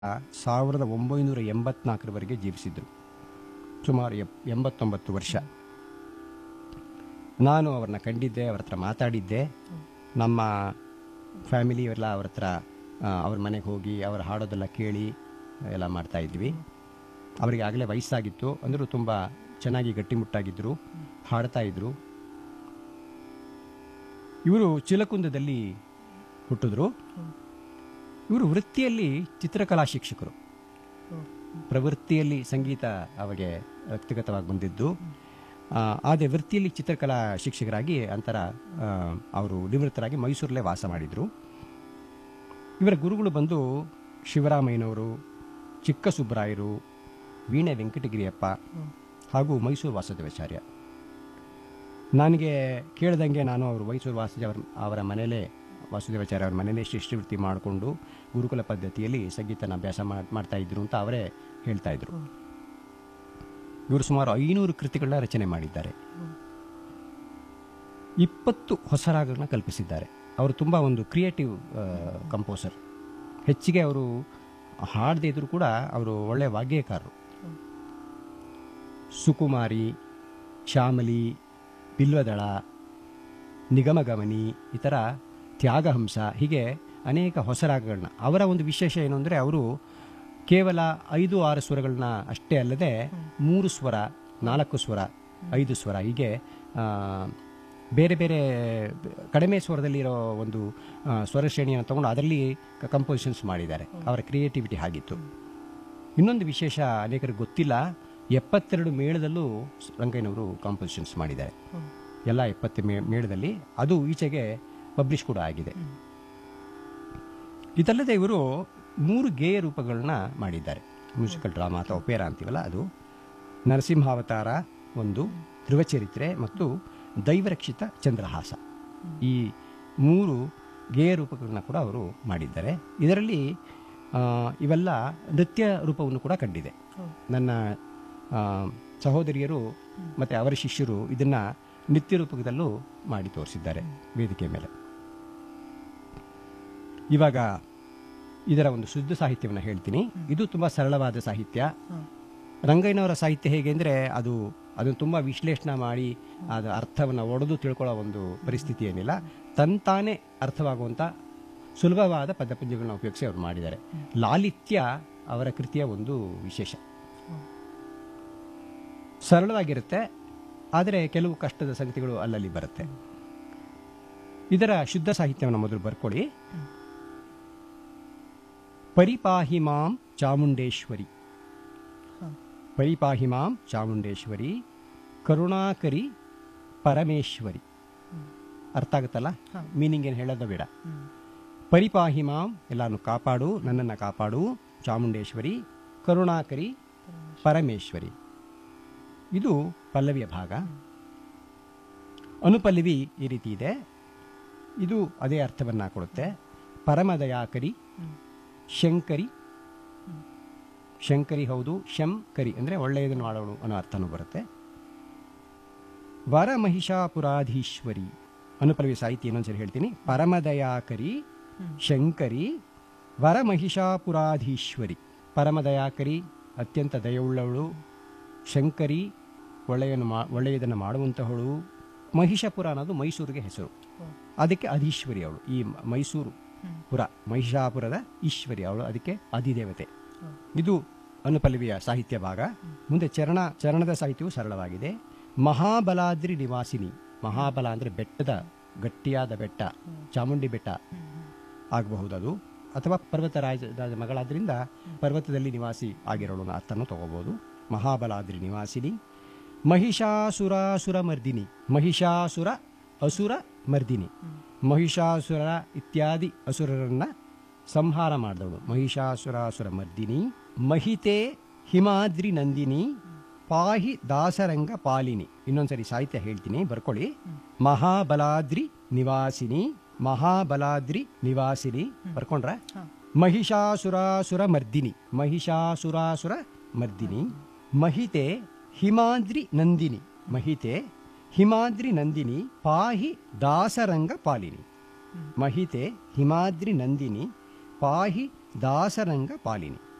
ಸಾವಿರದ ಒಂಬೈನೂರ ಎಂಬತ್ನಾಲ್ಕರವರೆಗೆ ಜೀವಿಸಿದ್ರು ಸುಮಾರು ಎಪ್ ಎಂಬತ್ತೊಂಬತ್ತು ವರ್ಷ ನಾನು ಅವ್ರನ್ನ ಕಂಡಿದ್ದೆ ಅವ್ರ ಹತ್ರ ಮಾತಾಡಿದ್ದೆ ನಮ್ಮ ಫ್ಯಾಮಿಲಿಯವರೆಲ್ಲ ಅವ್ರ ಹತ್ರ ಆ, ಅವ್ರ ಮನೆಗೆ ಹೋಗಿ ಅವ್ರ ಹಾಡೋದೆಲ್ಲ ಕೇಳಿ ಎಲ್ಲ ಮಾಡ್ತಾ ಇದ್ವಿ ಅವರಿಗೆ ಆಗಲೇ ವಯಸ್ಸಾಗಿತ್ತು ಅಂದರೂ ತುಂಬ ಚೆನ್ನಾಗಿ ಗಟ್ಟಿಮುಟ್ಟಾಗಿದ್ದರು ಹಾಡ್ತಾ ಇದ್ರು ಇವರು ಚಿಲಕುಂದದಲ್ಲಿ ಹುಟ್ಟಿದ್ರು ಇವರು ವೃತ್ತಿಯಲ್ಲಿ ಚಿತ್ರಕಲಾ ಶಿಕ್ಷಕರು ಪ್ರವೃತ್ತಿಯಲ್ಲಿ ಸಂಗೀತ ಅವರಿಗೆ ವ್ಯಕ್ತಿಗತವಾಗಿ ಬಂದಿದ್ದು ಆ, ಆದರೆ ವೃತ್ತಿಯಲ್ಲಿ ಚಿತ್ರಕಲಾ ಶಿಕ್ಷಕರಾಗಿ ಅಂತರ ಆ, ಅವರು ನಿವೃತ್ತರಾಗಿ ಮೈಸೂರಲ್ಲೇ ವಾಸ ಮಾಡಿದರು ಇವರ ಗುರುಗಳು ಬಂದು ಶಿವರಾಮಯ್ಯನವರು ಚಿಕ್ಕ ಸುಬ್ಬರಾಯರು ವೀಣೆ ವೆಂಕಟಗಿರಿಯಪ್ಪ ಹಾಗೂ ಮೈಸೂರು ವಾಸುದೇವಾಚಾರ್ಯ ನನಗೆ ಕೇಳ್ದಂಗೆ ನಾನು ಅವರು ಮೈಸೂರು ವಾಸುದೇವ ಅವರ ಮನೆಯಲ್ಲೇ ವಾಸುದೇವಾಚಾರ್ಯ ಅವರ ಮನೆಯಲ್ಲೇ ಶಿಷ್ಯವೃತ್ತಿ ಮಾಡಿಕೊಂಡು ಗುರುಕುಲ ಪದ್ಧತಿಯಲ್ಲಿ ಸಂಗೀತನ ಅಭ್ಯಾಸ ಮಾಡ್- ಮಾಡ್ತಾ ಇದ್ರು ಅಂತ ಅವರೇ ಹೇಳ್ತಾ ಇದ್ರು ಇವರು ಸುಮಾರು ಐನೂರು ಕೃತಿಗಳನ್ನ ರಚನೆ ಮಾಡಿದ್ದಾರೆ ಇಪ್ಪತ್ತು ಹೊಸ ರಾಗಗಳನ್ನ ಕಲ್ಪಿಸಿದ್ದಾರೆ ಅವರು ತುಂಬ ಒಂದು ಕ್ರಿಯೇಟಿವ್ ಕಂಪೋಸರ್ ಹೆಚ್ಚಿಗೆ ಅವರು ಹಾಡದೇ ಇದ್ರು ಕೂಡ ಅವರು ಒಳ್ಳೆಯ ವಾಗ್ಯಕಾರರು ಸುಕುಮಾರಿ ಶ್ಯಾಮಲಿ ಬಿಲ್ವದಳ ನಿಗಮಗಮನಿ ಈ ಥರ ತ್ಯಾಗಹಂಸ ಹೀಗೆ ಅನೇಕ ಹೊಸ ರಾಗಗಳನ್ನ ಅವರ ಒಂದು ವಿಶೇಷ ಏನು ಅಂದರೆ ಅವರು ಕೇವಲ ಐದು ಆರು ಸ್ವರಗಳನ್ನ ಅಷ್ಟೇ ಅಲ್ಲದೆ ಮೂರು ಸ್ವರ ನಾಲ್ಕು ಸ್ವರ ಐದು ಸ್ವರ ಹೀಗೆ ಆ, ಬೇರೆ ಬೇರೆ ಕಡಿಮೆ ಸ್ವರದಲ್ಲಿರೋ ಒಂದು ಆ, ಸ್ವರ ಶ್ರೇಣಿಯನ್ನು ತಗೊಂಡು ಅದರಲ್ಲಿ ಕಂಪೋಸಿಷನ್ಸ್ ಮಾಡಿದ್ದಾರೆ ಅವರ ಕ್ರಿಯೇಟಿವಿಟಿ ಆಗಿತ್ತು ಇನ್ನೊಂದು ವಿಶೇಷ ಅನೇಕರಿಗೆ ಗೊತ್ತಿಲ್ಲ ಎಪ್ಪತ್ತೆರಡು ಮೇಳದಲ್ಲೂ ರಂಗಯ್ಯನವರು ಕಾಂಪೋಸಿಷನ್ಸ್ ಮಾಡಿದ್ದಾರೆ ಎಲ್ಲ ಎಪ್ಪತ್ತು ಮೇ ಮೇಳದಲ್ಲಿ ಅದು ಈಚೆಗೆ ಪಬ್ಲಿಷ್ ಕೂಡ ಆಗಿದೆ ಇದಲ್ಲದೆ ಇವರು ಮೂರು ಗೇಯ ರೂಪಗಳನ್ನ ಮಾಡಿದ್ದಾರೆ ಮ್ಯೂಸಿಕಲ್ ಡ್ರಾಮಾ ಅಥವಾ ಒಪೇರಾ ಅಂತೀವಲ್ಲ ಅದು ನರಸಿಂಹಾವತಾರ ಒಂದು ಧ್ರುವಚರಿತ್ರೆ ಮತ್ತು ದೈವರಕ್ಷಿತ ಚಂದ್ರಹಾಸ ಈ ಮೂರು ಗೇಯ ರೂಪಗಳನ್ನ ಕೂಡ ಅವರು ಮಾಡಿದ್ದಾರೆ ಇದರಲ್ಲಿ ಆ, ಇವೆಲ್ಲ ನೃತ್ಯ ರೂಪವನ್ನು ಕೂಡ ಕಂಡಿದೆ ನನ್ನ ಆ, ಸಹೋದರಿಯರು ಮತ್ತು ಅವರ ಶಿಷ್ಯರು ಇದನ್ನ ನಿತ್ಯ ರೂಪದಲ್ಲೂ ಮಾಡಿ ತೋರಿಸಿದ್ದಾರೆ ವೇದಿಕೆ ಮೇಲೆ ಇವಾಗ ಇದರ ಒಂದು ಶುದ್ಧ ಸಾಹಿತ್ಯವನ್ನು ಹೇಳ್ತೀನಿ ಇದು ತುಂಬ ಸರಳವಾದ ಸಾಹಿತ್ಯ ರಂಗಯ್ಯನವರ ಸಾಹಿತ್ಯ ಹೇಗೆ ಅಂದರೆ ಅದು ಅದನ್ನು ತುಂಬ ವಿಶ್ಲೇಷಣೆ ಮಾಡಿ ಅದರ ಅರ್ಥವನ್ನು ಒಡೆದು ತಿಳ್ಕೊಳ್ಳೋ ಒಂದು ಪರಿಸ್ಥಿತಿ ಏನಿಲ್ಲ ತಂತಾನೇ ಅರ್ಥವಾಗುವಂಥ ಸುಲಭವಾದ ಪದಪುಂಜಗಳನ್ನ ಉಪಯೋಗಿಸಿ ಅವರು ಮಾಡಿದ್ದಾರೆ ಲಾಲಿತ್ಯ ಅವರ ಕೃತಿಯ ಒಂದು ವಿಶೇಷ ಸರಳವಾಗಿರುತ್ತೆ ಆದರೆ ಕೆಲವು ಕಷ್ಟದ ಸಂಗತಿಗಳು ಅಲ್ಲಲ್ಲಿ ಬರುತ್ತೆ ಇದರ ಶುದ್ಧ ಸಾಹಿತ್ಯವನ್ನು ಮೊದಲು ಬರ್ಕೊಳ್ಳಿ ಪರಿಪಾಹಿ ಮಾಂ ಚಾಮುಂಡೇಶ್ವರಿ ಪರಿಪಾಹಿ ಮಾಂ ಚಾಮುಂಡೇಶ್ವರಿ ಕರುಣಾಕರಿ ಪರಮೇಶ್ವರಿ ಅರ್ಥ ಆಗುತ್ತಲ್ಲ ಮೀನಿಂಗ್ ಏನು ಹೇಳೋದು ಬೇಡ ಪರಿಪಾಹಿ ಮಾಂ ಎಲ್ಲಾನು ಕಾಪಾಡು ನನ್ನನ್ನು ಕಾಪಾಡು ಚಾಮುಂಡೇಶ್ವರಿ ಕರುಣಾಕರಿ ಪರಮೇಶ್ವರಿ ಇದು ಪಲ್ಲವಿಯ ಭಾಗ ಅನುಪಲ್ಲವಿ ಈ ರೀತಿ ಇದೆ ಇದು ಅದೇ ಅರ್ಥವನ್ನ ಕೊಡುತ್ತೆ ಪರಮದಯಾಕರಿ ಶಂಕರಿ ಶಂಕರಿ ಹೌದು ಶಂಕರಿ ಅಂದರೆ ಒಳ್ಳೆಯದನ್ನು ಮಾಡೋಳು ಅನ್ನೋ ಅರ್ಥನೂ ಬರುತ್ತೆ ವರ ಮಹಿಷಾಪುರಾಧೀಶ್ವರಿ ಅನುಪಲ್ಲವಿ ಸಾಹಿತ್ಯ ಇನ್ನೊಂದ್ಸರಿ ಹೇಳ್ತೀನಿ ಪರಮದಯಾಕರಿ ಶಂಕರಿ ವರ ಮಹಿಷಾಪುರಾಧೀಶ್ವರಿ ಪರಮದಯಾಕರಿ ಅತ್ಯಂತ ದಯವುಳ್ಳವಳು ಶಂಕರಿ ಒಳ್ಳೆಯನ್ನು ಮಾ ಒಳ್ಳೆಯದನ್ನು ಮಾಡುವಂತಹವಳು ಮಹಿಷಪುರ ಅನ್ನೋದು ಮೈಸೂರಿಗೆ ಹೆಸರು ಅದಕ್ಕೆ ಅಧೀಶ್ವರಿ ಅವಳು ಈ ಮ- ಮೈಸೂರು ಪುರ ಮಹಿಷಾಪುರದ ಈಶ್ವರಿ ಅವಳು ಅದಕ್ಕೆ ಅಧಿದೇವತೆ ಇದು ಅನುಪಲ್ಲವಿಯ ಸಾಹಿತ್ಯ ಭಾಗ ಮುಂದೆ ಚರಣ ಚರಣದ ಸಾಹಿತ್ಯವು ಸರಳವಾಗಿದೆ ಮಹಾಬಲಾದ್ರಿ ನಿವಾಸಿನಿ ಮಹಾಬಲ ಅಂದರೆ ಬೆಟ್ಟದ ಗಟ್ಟಿಯಾದ ಬೆಟ್ಟ ಚಾಮುಂಡಿ ಬೆಟ್ಟ ಆಗಬಹುದು ಅದು ಅಥವಾ ಪರ್ವತ ರಾಜ ಮಗಳಾದ್ರಿಂದ ಪರ್ವತದಲ್ಲಿ ನಿವಾಸಿ ಆಗಿರೋಳು ಅನ್ನೋ ಅರ್ಥನೂ ತಗೋಬಹುದು ಮಹಾಬಲಾದ್ರಿ ನಿವಾಸಿನಿ ಮಹಿಷಾಸುರಾಸುರ ಮರ್ದಿನಿ ಮಹಿಷಾಸುರ ಅಸುರ ಮರ್ದಿನಿ ಮಹಿಷಾಸುರ ಇತ್ಯಾದಿ ಅಸುರರನ್ನ ಸಂಹಾರ ಮಾಡಿದವಳು ಮಹಿಷಾಸುರಾಸುರ ಮರ್ದಿನಿ ಮಹಿತೆ ಹಿಮಾದ್ರಿ ನಂದಿನಿ ಪಾಹಿ ದಾಸರಂಗ ಪಾಲಿನಿ ಇನ್ನೊಂದ್ಸರಿ ಸಾಹಿತ್ಯ ಹೇಳ್ತೀನಿ ಬರ್ಕೊಳ್ಳಿ ಮಹಾಬಲಾದ್ರಿ ನಿವಾಸಿನಿ ಮಹಾಬಲಾದ್ರಿ ನಿವಾಸಿನಿ ಬರ್ಕೊಂಡ್ರ ಮಹಿಷಾಸುರಾಸುರ ಮರ್ದಿನಿ ಮಹಿಷಾಸುರಾಸುರ ಮರ್ದಿನಿ ಮಹಿತೆ ಹಿಮಾದ್ರಿ ನಂದಿನಿ ಮಹಿತೆ ಹಿಮಾದ್ರಿ ನಂದಿನಿ ಪಾಹಿ ದಾಸರಂಗ ಪಾಲಿನಿ ಮಹಿತೆ ಹಿಮಾದ್ರಿ ನಂದಿನಿ ಪಾಹಿ ದಾಸರಂಗ ಪಾಲಿನಿ